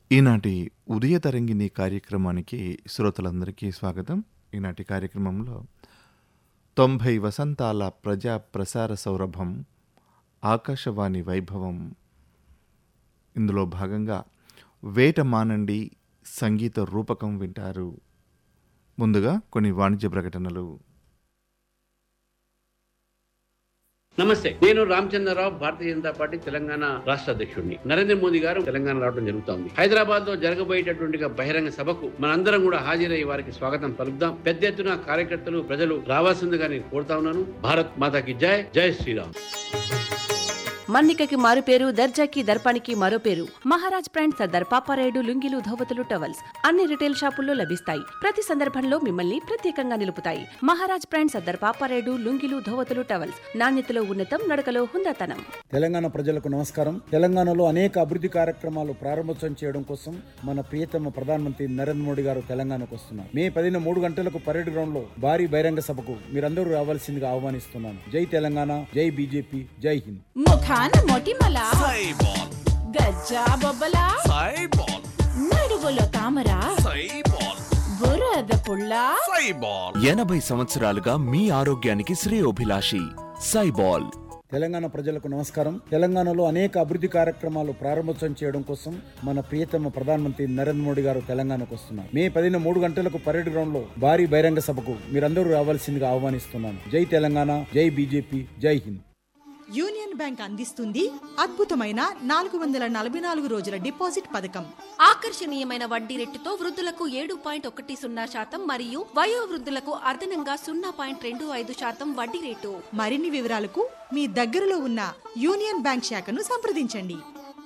ఈనాటి ఉదయ తరంగిణి కార్యక్రమానికి శ్రోతలందరికీ స్వాగతం ఈనాటి కార్యక్రమంలో తొంభై వసంతాల ప్రజా ప్రసార సౌరభం ఆకాశవాణి వైభవం ఇందులో భాగంగా వేట మానండి సంగీత రూపకం వింటారు ముందుగా కొన్ని వాణిజ్య ప్రకటనలు నమస్తే నేను రామచంద్రరావు భారతీయ జనతా పార్టీ తెలంగాణ రాష్ట్ర అధ్యక్షుడిని నరేంద్ర మోదీ గారు తెలంగాణ రావడం జరుగుతోంది హైదరాబాద్ లో జరగబోయేటటువంటి బహిరంగ సభకు మనందరం కూడా హాజరై వారికి స్వాగతం పలుకుదాం పెద్ద ఎత్తున కార్యకర్తలు ప్రజలు రావాల్సిందిగా నేను కోరుతా ఉన్నాను భారత్ మాతాకి జై జై శ్రీరామ్ మన్నికకి మారు పేరు దర్జాకి దర్పానికి మరో పేరు మహారాజ్ బ్రాండ్ సర్దార్ పాపారాయుడు లుంగిలు ధోవతులు టవల్స్ అన్ని రిటైల్ షాపుల్లో లభిస్తాయి ప్రతి సందర్భంలో మిమ్మల్ని ప్రత్యేకంగా నిలుపుతాయి మహారాజ్ బ్రాండ్ సర్దార్ పాపారాయుడు లుంగిలు ధోవతులు టవల్స్ నాణ్యతలో ఉన్నతం నడకలో హుందాతనం తెలంగాణ ప్రజలకు నమస్కారం తెలంగాణలో అనేక అభివృద్ధి కార్యక్రమాలు ప్రారంభోత్సవం చేయడం కోసం మన ప్రియతమ ప్రధానమంత్రి నరేంద్ర మోడీ గారు తెలంగాణకు వస్తున్నారు మే పదిన మూడు గంటలకు పరేడ్ గ్రౌండ్ లో భారీ బహిరంగ సభకు మీరందరూ రావాల్సిందిగా ఆహ్వానిస్తున్నాను జై తెలంగాణ జై బీజేపీ జై హింద్ ముఖాన మొటిమల సైబాల్ గజ్జా బొబ్బల సైబాల్ నడువులో తామర సైబాల్ బురద పుల్ల సైబాల్ ఎనభై సంవత్సరాలుగా మీ ఆరోగ్యానికి శ్రేయోభిలాషి సైబాల్ తెలంగాణ ప్రజలకు నమస్కారం తెలంగాణలో అనేక అభివృద్ధి కార్యక్రమాలు ప్రారంభోత్సవం చేయడం కోసం మన ప్రియతమ ప్రధానమంత్రి నరేంద్ర మోడీ గారు తెలంగాణకు వస్తున్నారు మే పదిన మూడు గంటలకు పరేడ్ గ్రౌండ్ లో భారీ బహిరంగ సభకు మీరందరూ రావాల్సిందిగా ఆహ్వానిస్తున్నాను జై తెలంగాణ జై బీజేపీ జై హింద్ యూనియన్ బ్యాంక్ అందిస్తుంది అద్భుతమైన నాలుగు వందల నలభై నాలుగు రోజుల డిపాజిట్ పథకం ఆకర్షణీయమైన వడ్డీ రేటుతో వృద్ధులకు ఏడు పాయింట్ ఒకటి సున్నా శాతం మరియు వయో వృద్ధులకు అదనంగా సున్నా పాయింట్ రెండు ఐదు శాతం వడ్డీ రేటు మరిన్ని వివరాలకు మీ దగ్గరలో ఉన్న యూనియన్ బ్యాంక్ శాఖను సంప్రదించండి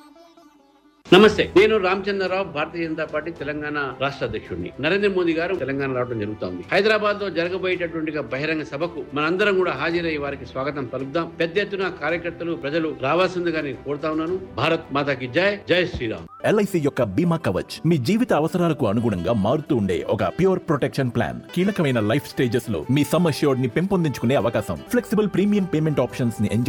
నమస్తే నేను రామచంద్రరావు భారతీయ జనతా పార్టీ తెలంగాణ రాష్ట్ర అధ్యక్షుడిని నరేంద్ర మోదీ గారు తెలంగాణ రావడం జరుగుతోంది హైదరాబాద్ లో జరగబోయేటటువంటి బహిరంగ సభకు మనందరం కూడా హాజరై వారికి స్వాగతం పలుకుదాం పెద్ద ఎత్తున కార్యకర్తలు ప్రజలు రావాల్సిందిగా నేను కోరుతా ఉన్నాను భారత్ మాతాకి జై జై శ్రీరామ్ ఎల్ఐసి యొక్క బీమా కవచ్ మీ జీవిత అవసరాలకు అనుగుణంగా మారుతూ ఉండే ఒక ప్యూర్ ప్రొటెక్షన్ ప్లాన్ కీలకమైన లైఫ్ స్టేజెస్ లో మీ సమ్ అష్యూర్డ్ ని పెంపొందించుకునే అవకాశం ఫ్లెక్సిబుల్ ప్రీమియం పేమెంట్ ఆప్షన్స్ ని ఎంజాయ్